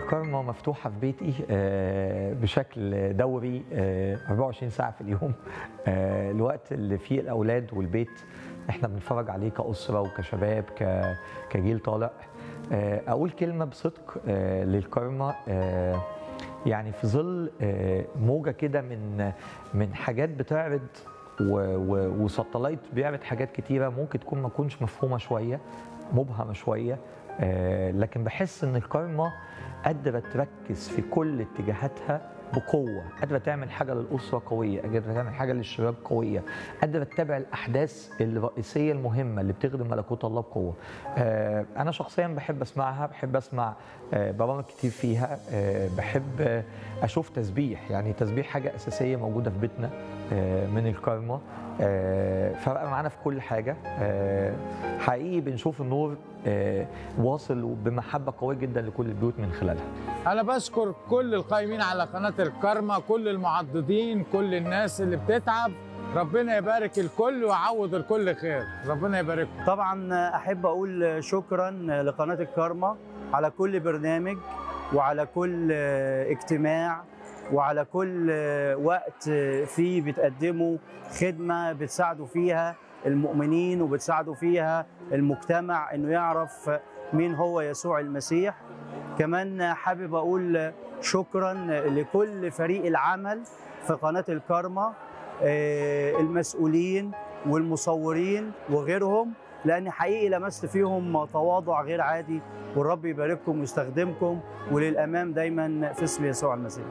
الكارما مفتوحة في بيتي آه، بشكل دوري آه، 24 ساعة في اليوم آه، الوقت اللي فيه الأولاد والبيت احنا بنتفرج عليه كأسرة وكشباب ك- كجيل طالع آه، أقول كلمة بصدق آه، للكارما آه، يعني في ظل آه، موجة كده من من حاجات بتعرض و- و- وساتلايت بيعرض حاجات كتيرة ممكن تكون ما تكونش مفهومة شوية مبهمة شوية آه، لكن بحس ان الكارما قادرة تركز في كل اتجاهاتها بقوة قادرة تعمل حاجة للأسرة قوية قادرة تعمل حاجة للشباب قوية قادرة تتابع الأحداث الرئيسية المهمة اللي بتخدم ملكوت الله بقوة آه، أنا شخصيا بحب أسمعها بحب أسمع آه، برامج كتير فيها آه، بحب آه، أشوف تسبيح يعني تسبيح حاجة أساسية موجودة في بيتنا آه، من الكارما آه، فبقى معانا في كل حاجة آه، حقيقي بنشوف النور آه، واصل بمحبة قوية جدا لكل البيوت من خلالها انا بشكر كل القائمين على قناه الكرمة كل المعضدين كل الناس اللي بتتعب ربنا يبارك الكل ويعوض الكل خير ربنا يبارككم طبعا احب اقول شكرا لقناه الكارما على كل برنامج وعلى كل اجتماع وعلى كل وقت فيه بتقدموا خدمه بتساعدوا فيها المؤمنين وبتساعدوا فيها المجتمع انه يعرف مين هو يسوع المسيح كمان حابب اقول شكرا لكل فريق العمل في قناه الكارما آه، المسؤولين والمصورين وغيرهم لان حقيقي لمست فيهم تواضع غير عادي والرب يبارككم ويستخدمكم وللامام دايما في اسم يسوع المسيح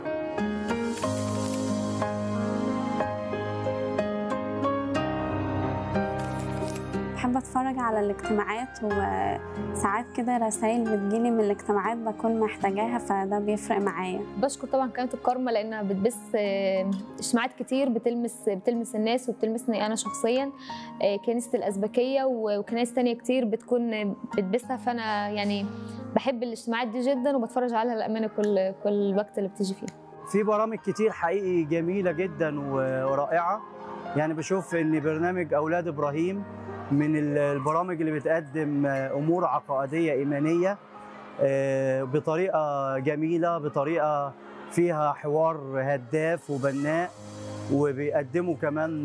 بحب اتفرج على الاجتماعات وساعات كده رسائل بتجيلي من الاجتماعات بكون محتاجاها فده بيفرق معايا بشكر طبعا قناه الكارما لانها بتبث آه، اجتماعات كتير بتلمس بتلمس الناس وبتلمسني انا شخصيا آه، كنيسه الازبكيه و- وكنائس تانية كتير بتكون بتبثها فانا يعني بحب الاجتماعات دي جدا وبتفرج عليها للامانه كل كل وقت اللي بتيجي فيه في برامج كتير حقيقي جميله جدا و- ورائعه يعني بشوف ان برنامج اولاد ابراهيم من ال- البرامج اللي بتقدم امور عقائديه ايمانيه آه، بطريقه جميله بطريقه فيها حوار هداف وبناء وبيقدموا كمان